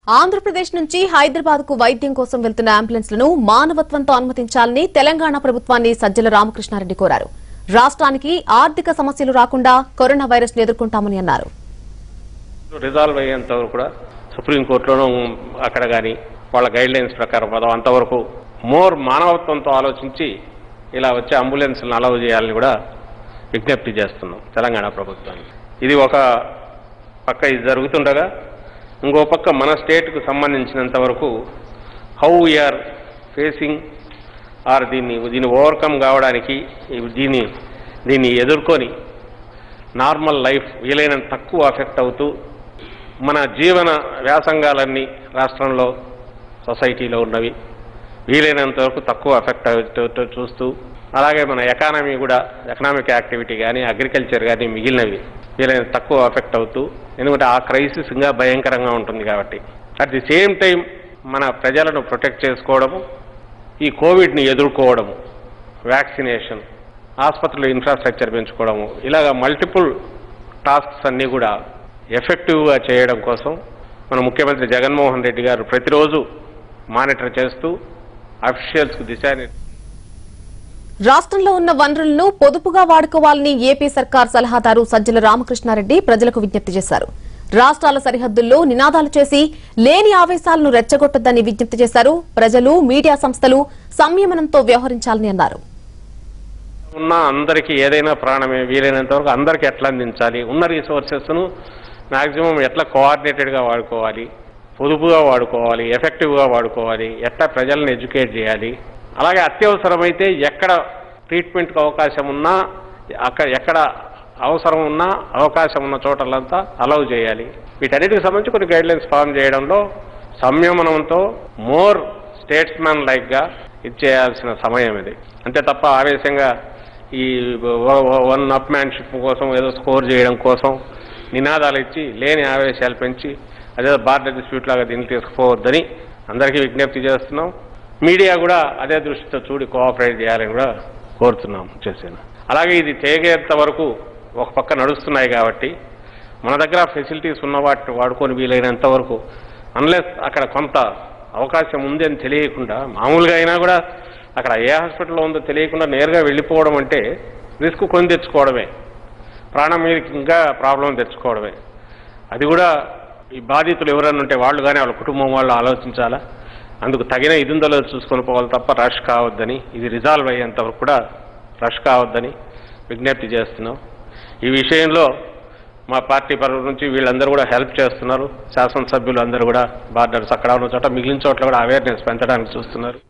ఆంధ్రప్రదేశ్ నుంచి హైదరాబాద్ కు వైద్యం కోసం వెళ్తున్న అంబులెన్స్లను మానవత్వంతో అనుమతించాలని తెలంగాణ ప్రభుత్వాన్ని సజ్జల రామకృష్ణారెడ్డి కోరారు రాష్ట్రానికి ఆర్థిక సమస్యలు రాకుండా కరోనా వైరస్ ను ఎదుర్కొంటామని అన్నారు రిజాల్వ్ అయ్యేంత వరకు కూడా సుప్రీంకోర్టులోనూ అక్కడ కానీ వాళ్ళ గైడ్ లైన్స్ ప్రకారం పదం అంతవరకు మోర్ మానవత్వంతో ఆలోచించి ఇలా వచ్చే అంబులెన్స్లను అలవ్ చేయాలని కూడా విజ్ఞప్తి చేస్తున్నాం తెలంగాణ ప్రభుత్వానికి ఇది ఒక పక్క ఇది జరుగుతుండగా ఇంకో పక్క మన స్టేట్కు సంబంధించినంత వరకు హౌ వీఆర్ ఫేసింగ్ ఆర్ దీన్ని దీన్ని ఓవర్కమ్ కావడానికి ఈ- దీన్ని దీన్ని ఎదుర్కొని నార్మల్ లైఫ్ వీలైనంత తక్కువ అఫెక్ట్ అవుతూ మన జీవన వ్యాసంగాలన్నీ రాష్ట్రంలో సొసైటీలో ఉన్నవి వీలైనంత వరకు తక్కువ అఫెక్ట్ అవుతూ చూస్తూ అలాగే మన ఎకానమీ కూడా ఎకనామిక్ యాక్టివిటీ కానీ అగ్రికల్చర్ కానీ మిగిలినవి వీలైనంత తక్కువ అఫెక్ట్ అవుతూ ఎందుకంటే ఆ క్రైసిస్ ఇంకా భయంకరంగా ఉంటుంది కాబట్టి అట్ ది సేమ్ టైం మన ప్రజలను ప్రొటెక్ట్ చేసుకోవడము ఈ కోవిడ్ని ఎదుర్కోవడము వ్యాక్సినేషన్ ఆసుపత్రుల ఇన్ఫ్రాస్ట్రక్చర్ పెంచుకోవడము ఇలాగ మల్టిపుల్ టాస్క్స్ అన్నీ కూడా ఎఫెక్టివ్గా చేయడం కోసం మన ముఖ్యమంత్రి జగన్మోహన్ రెడ్డి గారు ప్రతిరోజు మానిటర్ చేస్తూ అఫీషియల్స్కు దిశాని రాష్ట్రంలో ఉన్న వనరులను పొదుపుగా వాడుకోవాలని ఏపీ సర్కార్ సలహాదారు సజ్జల రామకృష్ణారెడ్డి ప్రజలకు విజ్ఞప్తి చేశారు రాష్ట్రాల సరిహద్దుల్లో నినాదాలు చేసి లేని ఆవేశాలను రెచ్చగొట్టొద్దని విజ్ఞప్తి చేశారు ప్రజలు మీడియా సంస్థలు సంయమనంతో వ్యవహరించాలని అన్నారు ఉన్న అందరికీ ఏదైనా ప్రాణమే వీలైనంత వరకు అందరికీ ఎట్లా అందించాలి ఉన్న రీసోర్సెస్ను మాక్సిమం ఎట్లా కోఆర్డినేటెడ్గా వాడుకోవాలి పొదుపుగా వాడుకోవాలి ఎఫెక్టివ్గా వాడుకోవాలి ఎట్లా ప్రజలను ఎడ్యుకేట్ చేయాలి అలాగే అత్యవసరమైతే ఎక్కడ ట్రీట్మెంట్కి అవకాశం ఉన్నా అక్కడ ఎక్కడ అవసరం ఉన్నా అవకాశం ఉన్న చోటలంతా అలౌ చేయాలి వీటన్నిటికి సంబంధించి కొన్ని గైడ్లైన్స్ ఫామ్ చేయడంలో సంయమనంతో మోర్ స్టేట్స్మెన్ లైక్గా ఇచ్చేయాల్సిన సమయం ఇది అంతే తప్ప ఆవేశంగా ఈ వన్ అప్ మ్యాన్షిప్ కోసం ఏదో స్కోర్ చేయడం కోసం నినాదాలు ఇచ్చి లేని ఆవేశాలు పెంచి అదే బార్డర్ డిస్ప్యూట్ లాగా దీన్ని తీసుకుపోవద్దని అందరికీ విజ్ఞప్తి చేస్తున్నాం మీడియా కూడా అదే దృష్టితో చూడి కోఆపరేట్ చేయాలని కూడా కోరుతున్నాం చేసాను అలాగే ఇది చేయగేంత వరకు ఒక పక్క నడుస్తున్నాయి కాబట్టి మన దగ్గర ఫెసిలిటీస్ ఉన్న వాటిని వాడుకొని వీలైనంత వరకు అన్లెస్ అక్కడ కొంత అవకాశం ఉంది అని తెలియకుండా మామూలుగా అయినా కూడా అక్కడ ఏ హాస్పిటల్లో ఉందో తెలియకుండా నేరుగా వెళ్ళిపోవడం అంటే రిస్క్ కొని తెచ్చుకోవడమే ప్రాణం మీదకి ఇంకా ప్రాబ్లం తెచ్చుకోవడమే అది కూడా ఈ బాధితులు ఎవరైనా ఉంటే వాళ్ళు కానీ వాళ్ళ కుటుంబం వాళ్ళు ఆలోచించాలా అందుకు తగిన ఇదుందలో చూసుకొని పోవాలి తప్ప రష్ కావద్దని ఇది రిజాల్వ్ అయ్యేంత వరకు కూడా రష్ కావద్దని విజ్ఞప్తి చేస్తున్నాం ఈ విషయంలో మా పార్టీ పరువు నుంచి వీళ్ళందరూ కూడా హెల్ప్ చేస్తున్నారు శాసనసభ్యులు అందరూ కూడా బార్డర్స్ అక్కడ ఉన్న చోట మిగిలిన చోట్ల కూడా అవేర్నెస్ పెంచడానికి చూస్తున్నారు